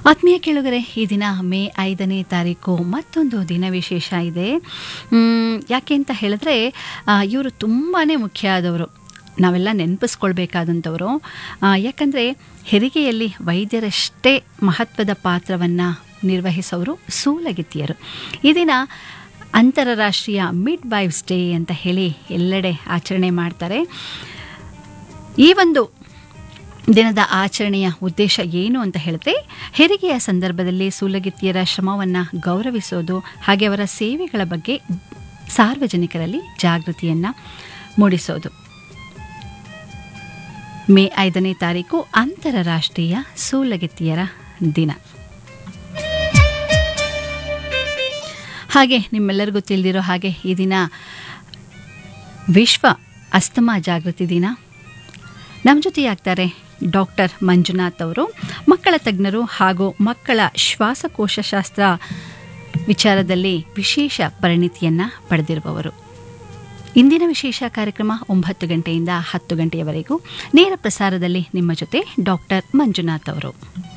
ಆತ್ಮೀಯ ಕೇಳುಗರೆ ಈ ದಿನ ಮೇ ಐದನೇ ತಾರೀಕು ಮತ್ತೊಂದು ದಿನ ವಿಶೇಷ ಇದೆ ಮ್, ಯಾಕೆ ಅಂತ ಹೇಳಿದ್ರೆ ಇವರು ತುಂಬಾ ಮುಖ್ಯ ಆದವರು ನಾವೆಲ್ಲ ನೆನಪಿಸ್ಕೊಳ್ಬೇಕಾದಂಥವರು ಯಾಕಂದರೆ ಹೆರಿಗೆಯಲ್ಲಿ ವೈದ್ಯರಷ್ಟೇ ಮಹತ್ವದ ಪಾತ್ರವನ್ನು ನಿರ್ವಹಿಸೋರು ಸೂಲಗಿತ್ತಿಯರು ಈ ದಿನ ಅಂತಾರಾಷ್ಟ್ರೀಯ ಮಿಡ್ ವೈವ್ಸ್ ಡೇ ಅಂತ ಹೇಳಿ ಎಲ್ಲೆಡೆ ಆಚರಣೆ ಮಾಡ್ತಾರೆ ಈ ಒಂದು ದಿನದ ಆಚರಣೆಯ ಉದ್ದೇಶ ಏನು ಅಂತ ಹೇಳಿದ್ರೆ ಹೆರಿಗೆಯ ಸಂದರ್ಭದಲ್ಲಿ ಸೂಲಗಿತ್ತಿಯರ ಶ್ರಮವನ್ನು ಗೌರವಿಸೋದು ಹಾಗೆ ಅವರ ಸೇವೆಗಳ ಬಗ್ಗೆ ಸಾರ್ವಜನಿಕರಲ್ಲಿ ಜಾಗೃತಿಯನ್ನು ಮೂಡಿಸೋದು ಮೇ ಐದನೇ ತಾರೀಕು ಅಂತಾರಾಷ್ಟ್ರೀಯ ಸೂಲಗಿತ್ತಿಯರ ದಿನ ಹಾಗೆ ನಿಮ್ಮೆಲ್ಲರಿಗೂ ತಿಳಿದಿರೋ ಹಾಗೆ ಈ ದಿನ ವಿಶ್ವ ಅಸ್ತಮಾ ಜಾಗೃತಿ ದಿನ ನಮ್ಮ ಜೊತೆಯಾಗ್ತಾರೆ ಡಾಕ್ಟರ್ ಮಂಜುನಾಥ್ ಅವರು ಮಕ್ಕಳ ತಜ್ಞರು ಹಾಗೂ ಮಕ್ಕಳ ಶ್ವಾಸಕೋಶಶಾಸ್ತ್ರ ವಿಚಾರದಲ್ಲಿ ವಿಶೇಷ ಪರಿಣಿತಿಯನ್ನು ಪಡೆದಿರುವವರು ಇಂದಿನ ವಿಶೇಷ ಕಾರ್ಯಕ್ರಮ ಒಂಬತ್ತು ಗಂಟೆಯಿಂದ ಹತ್ತು ಗಂಟೆಯವರೆಗೂ ನೇರ ಪ್ರಸಾರದಲ್ಲಿ ನಿಮ್ಮ ಜೊತೆ ಡಾಕ್ಟರ್ ಮಂಜುನಾಥ್ ಅವರು